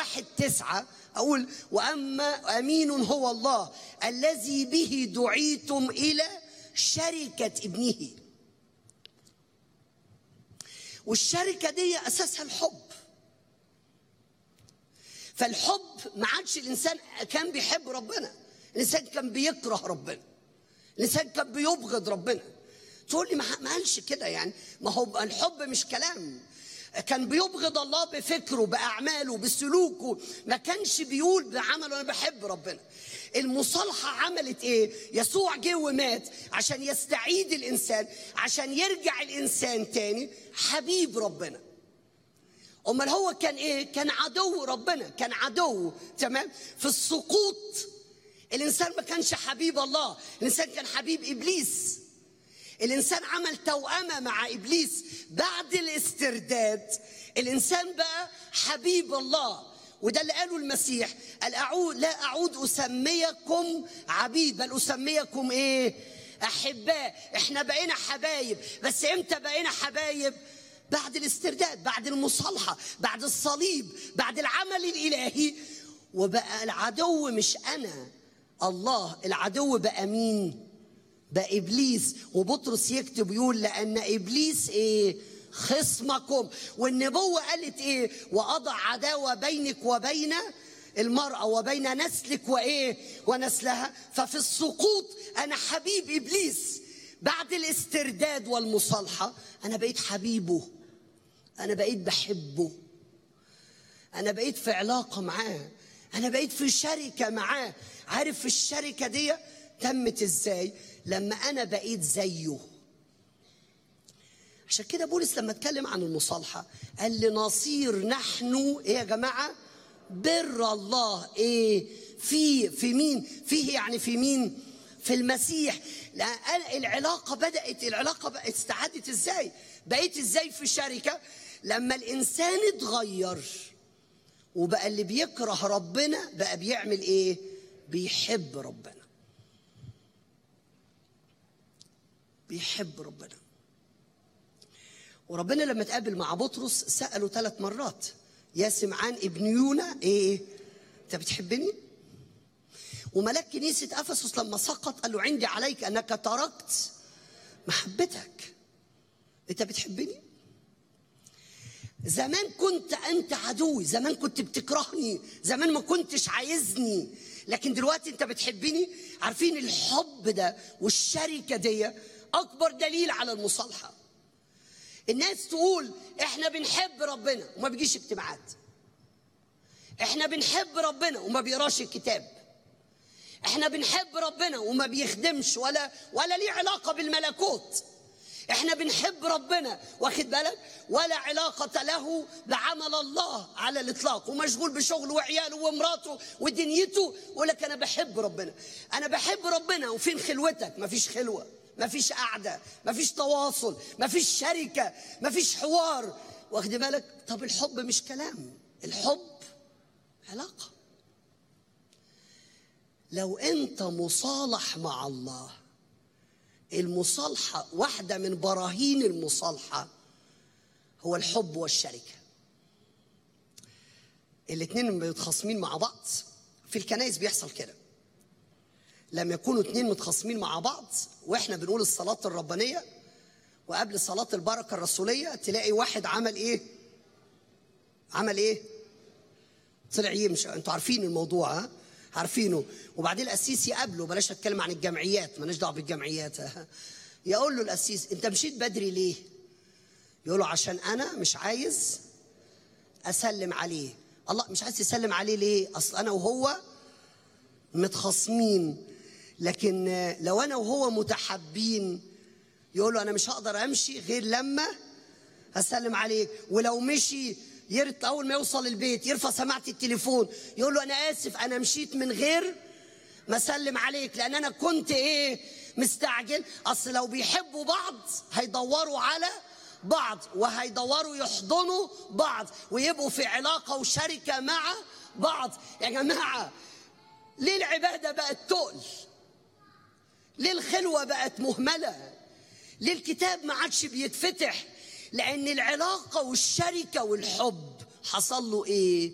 واحد تسعة أقول وأما أمين هو الله الذي به دعيتم إلى شركة ابنه والشركة دي أساسها الحب فالحب ما عادش الإنسان كان بيحب ربنا الإنسان كان بيكره ربنا الإنسان كان بيبغض ربنا تقول لي ما ما قالش كده يعني ما هو الحب مش كلام كان بيبغض الله بفكره باعماله بسلوكه ما كانش بيقول بعمله انا بحب ربنا المصالحه عملت ايه يسوع جه ومات عشان يستعيد الانسان عشان يرجع الانسان تاني حبيب ربنا امال هو كان ايه كان عدو ربنا كان عدو تمام في السقوط الانسان ما كانش حبيب الله الانسان كان حبيب ابليس الانسان عمل توأمة مع ابليس بعد الاسترداد الانسان بقى حبيب الله وده اللي قاله المسيح قال اعود لا اعود اسميكم عبيد بل اسميكم ايه احباء احنا بقينا حبايب بس امتى بقينا حبايب بعد الاسترداد بعد المصالحه بعد الصليب بعد العمل الالهي وبقى العدو مش انا الله العدو بقى مين بقى ابليس وبطرس يكتب يقول لان ابليس ايه خصمكم والنبوه قالت ايه واضع عداوه بينك وبين المراه وبين نسلك وايه ونسلها ففي السقوط انا حبيب ابليس بعد الاسترداد والمصالحه انا بقيت حبيبه انا بقيت بحبه انا بقيت في علاقه معاه انا بقيت في شركه معاه عارف في الشركه دي تمت ازاي لما انا بقيت زيه عشان كده بولس لما اتكلم عن المصالحه قال لنصير نحن ايه يا جماعه بر الله ايه في في مين فيه يعني في مين في المسيح لا العلاقه بدات العلاقه بقت استعادت ازاي بقيت ازاي في شركه لما الانسان اتغير وبقى اللي بيكره ربنا بقى بيعمل ايه بيحب ربنا بيحب ربنا وربنا لما اتقابل مع بطرس سأله ثلاث مرات يا سمعان ابن يونا ايه انت بتحبني وملاك كنيسة أفسس لما سقط قال له عندي عليك أنك تركت محبتك أنت بتحبني زمان كنت أنت عدوي زمان كنت بتكرهني زمان ما كنتش عايزني لكن دلوقتي أنت بتحبني عارفين الحب ده والشركة دي أكبر دليل على المصالحة الناس تقول احنا بنحب ربنا وما بيجيش اجتماعات احنا بنحب ربنا وما بيقراش الكتاب احنا بنحب ربنا وما بيخدمش ولا ولا ليه علاقه بالملكوت احنا بنحب ربنا واخد بالك ولا علاقة له بعمل الله على الإطلاق ومشغول بشغله وعياله ومراته ودنيته يقول لك أنا بحب ربنا أنا بحب ربنا وفين خلوتك مفيش خلوة مفيش قعدة مفيش تواصل مفيش شركة مفيش حوار واخد بالك طب الحب مش كلام الحب علاقة لو أنت مصالح مع الله المصالحة واحدة من براهين المصالحة هو الحب والشركة الاتنين متخاصمين مع بعض في الكنائس بيحصل كده لما يكونوا اتنين متخاصمين مع بعض واحنا بنقول الصلاة الربانية وقبل صلاة البركة الرسولية تلاقي واحد عمل ايه عمل ايه طلع يمشي انتوا عارفين الموضوع ها عارفينه وبعدين القسيس يقابله بلاش اتكلم عن الجمعيات مالناش دعوه بالجمعيات يقول له القسيس انت مشيت بدري ليه يقول له عشان انا مش عايز اسلم عليه الله مش عايز تسلم عليه ليه اصل انا وهو متخاصمين لكن لو انا وهو متحابين يقول له انا مش هقدر امشي غير لما هسلم عليك ولو مشي يرت اول ما يوصل البيت يرفع سماعه التليفون يقول له انا اسف انا مشيت من غير ما اسلم عليك لان انا كنت ايه مستعجل اصل لو بيحبوا بعض هيدوروا على بعض وهيدوروا يحضنوا بعض ويبقوا في علاقه وشركه مع بعض يا جماعه ليه العباده بقت تقل ليه الخلوه بقت مهمله ليه الكتاب ما عادش بيتفتح لان العلاقه والشركه والحب حصل له ايه